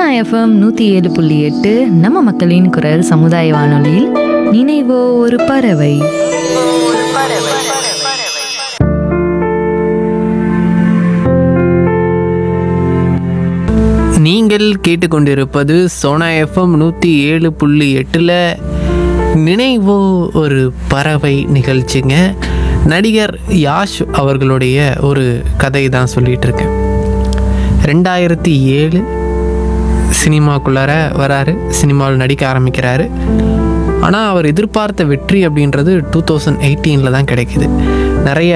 Sona FM நூற்றி ஏழு புள்ளி எட்டு நம்ம மக்களின் குரல் சமுதாய வானொலியில் நினைவோ ஒரு பறவை நீங்கள் கேட்டுக்கொண்டிருப்பது சோனா எஃப்எம் நூற்றி ஏழு புள்ளி எட்டில் நினைவோ ஒரு பறவை நிகழ்ச்சிங்க நடிகர் யாஷ் அவர்களுடைய ஒரு கதை தான் சொல்லிட்டு இருக்கேன் ரெண்டாயிரத்தி ஏழு சினிமாக்குள்ளார வராரு சினிமாவில் நடிக்க ஆரம்பிக்கிறாரு ஆனால் அவர் எதிர்பார்த்த வெற்றி அப்படின்றது டூ தௌசண்ட் எயிட்டீனில் தான் கிடைக்குது நிறைய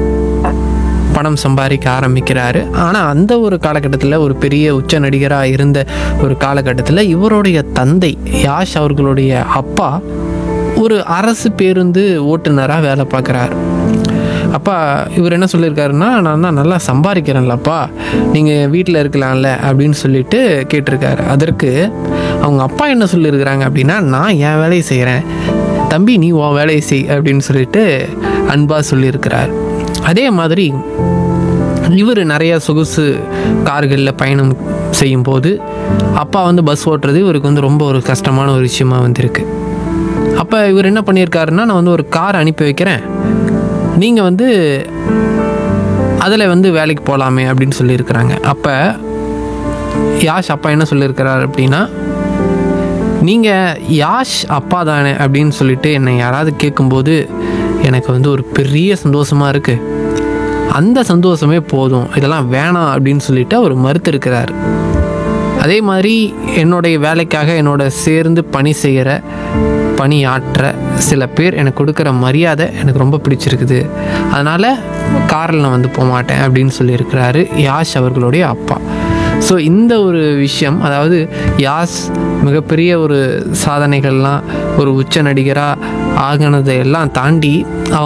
பணம் சம்பாதிக்க ஆரம்பிக்கிறாரு ஆனால் அந்த ஒரு காலகட்டத்தில் ஒரு பெரிய உச்ச நடிகராக இருந்த ஒரு காலகட்டத்தில் இவருடைய தந்தை யாஷ் அவர்களுடைய அப்பா ஒரு அரசு பேருந்து ஓட்டுநராக வேலை பார்க்குறாரு அப்பா இவர் என்ன சொல்லியிருக்காருன்னா நான் தான் நல்லா சம்பாதிக்கிறேன்லப்பா நீங்கள் வீட்டில் இருக்கலாம்ல அப்படின்னு சொல்லிட்டு கேட்டிருக்காரு அதற்கு அவங்க அப்பா என்ன சொல்லியிருக்கிறாங்க அப்படின்னா நான் என் வேலையை செய்கிறேன் தம்பி நீ உன் வேலையை செய் அப்படின்னு சொல்லிட்டு அன்பாக சொல்லியிருக்கிறார் அதே மாதிரி இவர் நிறைய சொகுசு கார்களில் பயணம் செய்யும்போது அப்பா வந்து பஸ் ஓட்டுறது இவருக்கு வந்து ரொம்ப ஒரு கஷ்டமான ஒரு விஷயமா வந்திருக்கு அப்போ இவர் என்ன பண்ணியிருக்காருன்னா நான் வந்து ஒரு கார் அனுப்பி வைக்கிறேன் நீங்கள் வந்து அதில் வந்து வேலைக்கு போகலாமே அப்படின்னு சொல்லியிருக்கிறாங்க அப்போ யாஷ் அப்பா என்ன சொல்லியிருக்கிறார் அப்படின்னா நீங்கள் யாஷ் அப்பா தானே அப்படின்னு சொல்லிட்டு என்னை யாராவது கேட்கும்போது எனக்கு வந்து ஒரு பெரிய சந்தோஷமாக இருக்குது அந்த சந்தோஷமே போதும் இதெல்லாம் வேணாம் அப்படின்னு சொல்லிட்டு அவர் மறுத்திருக்கிறார் அதே மாதிரி என்னுடைய வேலைக்காக என்னோட சேர்ந்து பணி செய்கிற பணியாற்ற சில பேர் எனக்கு கொடுக்குற மரியாதை எனக்கு ரொம்ப பிடிச்சிருக்குது அதனால் காரில் நான் வந்து போக மாட்டேன் அப்படின்னு சொல்லியிருக்கிறாரு யாஷ் அவர்களுடைய அப்பா ஸோ இந்த ஒரு விஷயம் அதாவது யாஸ் மிகப்பெரிய ஒரு சாதனைகள்லாம் ஒரு உச்ச நடிகராக ஆகினதை எல்லாம் தாண்டி அவங்க